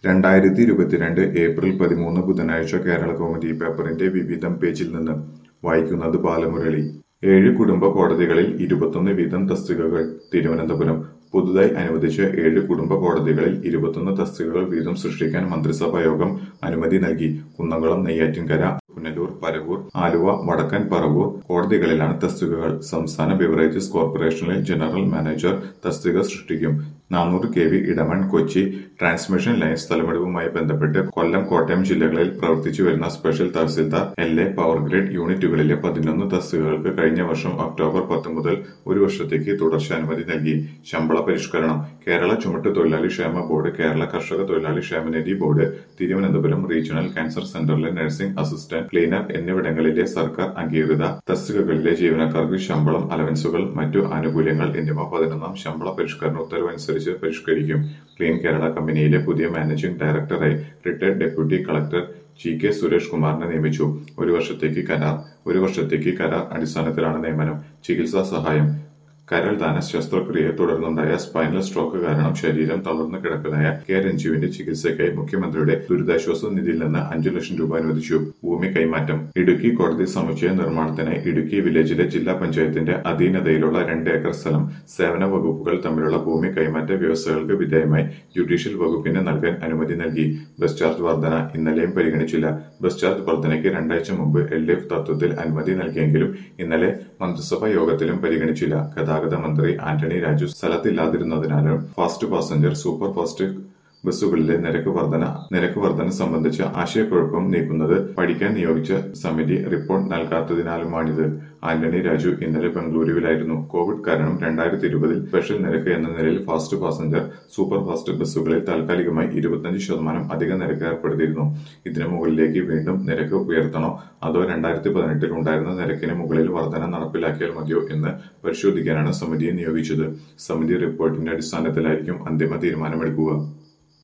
രണ്ടായിരത്തി ഇരുപത്തിരണ്ട് ഏപ്രിൽ പതിമൂന്ന് ബുധനാഴ്ച കേരള കൗമുദി പേപ്പറിന്റെ വിവിധം പേജിൽ നിന്ന് വായിക്കുന്നത് ബാലമുരളി ഏഴ് കുടുംബ കോടതികളിൽ ഇരുപത്തൊന്ന് വീതം തസ്തികകൾ തിരുവനന്തപുരം പുതുതായി അനുവദിച്ച ഏഴ് കുടുംബ കോടതികളിൽ ഇരുപത്തൊന്ന് തസ്തികകൾ വീതം സൃഷ്ടിക്കാൻ മന്ത്രിസഭാ യോഗം അനുമതി നൽകി കുന്നംകുളം നെയ്യാറ്റിൻകര പുനലൂർ പരവൂർ ആലുവ വടക്കൻ പറവൂർ കോടതികളിലാണ് തസ്തികകൾ സംസ്ഥാന ബിവറേജസ് കോർപ്പറേഷനിൽ ജനറൽ മാനേജർ തസ്തിക സൃഷ്ടിക്കും നാനൂറ് K V Edamon Kochi transmission line സ്ഥലമെടുപ്പുമായി ബന്ധപ്പെട്ട് കൊല്ലം കോട്ടയം ജില്ലകളിൽ പ്രവർത്തിച്ചു വരുന്ന special tahsildar L A power grid യൂണിറ്റുകളിലെ പതിനൊന്ന് തസ്തികകൾക്ക് കഴിഞ്ഞ വർഷം ഒക്ടോബർ പത്ത് മുതൽ ഒരു വർഷത്തേക്ക് തുടർച്ചാനുമതി നൽകി ശമ്പള പരിഷ്കരണം കേരള ചുമട്ട് തൊഴിലാളി ക്ഷേമ ബോർഡ് കേരള കർഷക തൊഴിലാളി ക്ഷേമനിധി ബോർഡ് തിരുവനന്തപുരം റീജിയണൽ ക്യാൻസർ സെന്ററിലെ നഴ്സിംഗ് അസിസ്റ്റന്റ് ക്ലീനർ എന്നിവിടങ്ങളിലെ സർക്കാർ അംഗീകൃത തസ്തികകളിലെ ജീവനക്കാർക്ക് ശമ്പളം അലവൻസുകൾ മറ്റു ആനുകൂല്യങ്ങൾ എന്നിവ പതിനൊന്നാം ശമ്പള പരിഷ്കരണ ഉത്തരവനുസരിച്ച് പരിഷ്കരിക്കും ക്ലീൻ കേരള കമ്പനിയിലെ പുതിയ മാനേജിംഗ് ഡയറക്ടറായി retired deputy collector G K Suresh കുമാറിനെ നിയമിച്ചു ഒരു വർഷത്തേക്ക് കരാർ ഒരു വർഷത്തേക്ക് കരാർ അടിസ്ഥാനത്തിലാണ് നിയമനം ചികിത്സാ സഹായം കരൾ ദാന ശസ്ത്രക്രിയയെ തുടർന്നുണ്ടായ സ്പൈനൽ സ്ട്രോക്ക് കാരണം ശരീരം തളർന്നു കിടക്കുന്നതായ കെ രഞ്ജുവിന്റെ ചികിത്സയ്ക്കായി മുഖ്യമന്ത്രിയുടെ ദുരിതാശ്വാസ നിധിയിൽ നിന്ന് അഞ്ചു ലക്ഷം രൂപ അനുവദിച്ചു ഭൂമി കൈമാറ്റം ഇടുക്കി കോടതി സമുച്ചയ നിർമ്മാണത്തിനായി ഇടുക്കി വില്ലേജിലെ ജില്ലാ പഞ്ചായത്തിന്റെ അധീനതയിലുള്ള രണ്ട് ഏക്കർ സ്ഥലം സേവന വകുപ്പുകൾ തമ്മിലുള്ള ഭൂമി കൈമാറ്റ വ്യവസ്ഥകൾക്ക് വിധേയമായി ജുഡീഷ്യൽ വകുപ്പിന് നൽകാൻ അനുമതി നൽകി ബസ് ചാർജ് വർധന ഇന്നലെയും പരിഗണിച്ചില്ല ബസ് ചാർജ് വർധനയ്ക്ക് രണ്ടാഴ്ച മുമ്പ് എൽ എഫ് തത്വത്തിൽ അനുമതി നൽകിയെങ്കിലും ഇന്നലെ മന്ത്രിസഭാ യോഗത്തിലും പരിഗണിച്ചില്ല ഗതാഗത മന്ത്രി ആന്റണി രാജു സ്ഥലത്തില്ലാതിരുന്നതിനാലും ഫാസ്റ്റ് പാസഞ്ചർ സൂപ്പർ ഫാസ്റ്റ് ബസ്സുകളിലെ നിരക്ക് വർധന നിരക്ക് വർധന സംബന്ധിച്ച ആശയക്കുഴപ്പം നീക്കുന്നത് പഠിക്കാൻ നിയോഗിച്ച സമിതി റിപ്പോർട്ട് നൽകാത്തതിനാലുമാണിത് ആന്റണി രാജു ഇന്നലെ ബംഗളൂരുവിലായിരുന്നു കോവിഡ് കാരണം രണ്ടായിരത്തി ഇരുപതിൽ സ്പെഷ്യൽ നിരക്ക് എന്ന നിലയിൽ ഫാസ്റ്റ് പാസഞ്ചർ സൂപ്പർ ഫാസ്റ്റ് ബസ്സുകളിൽ താൽക്കാലികമായി ഇരുപത്തിയഞ്ച് ശതമാനം അധിക നിരക്ക് ഏർപ്പെടുത്തിയിരുന്നു ഇതിനു മുകളിലേക്ക് വീണ്ടും നിരക്ക് ഉയർത്തണോ അതോ രണ്ടായിരത്തി പതിനെട്ടിൽ ഉണ്ടായിരുന്ന നിരക്കിന് മുകളിൽ വർധന നടപ്പിലാക്കിയാൽ മതിയോ എന്ന് പരിശോധിക്കാനാണ് സമിതിയെ നിയോഗിച്ചത് സമിതി റിപ്പോർട്ടിന്റെ അടിസ്ഥാനത്തിലായിരിക്കും അന്തിമ തീരുമാനമെടുക്കുക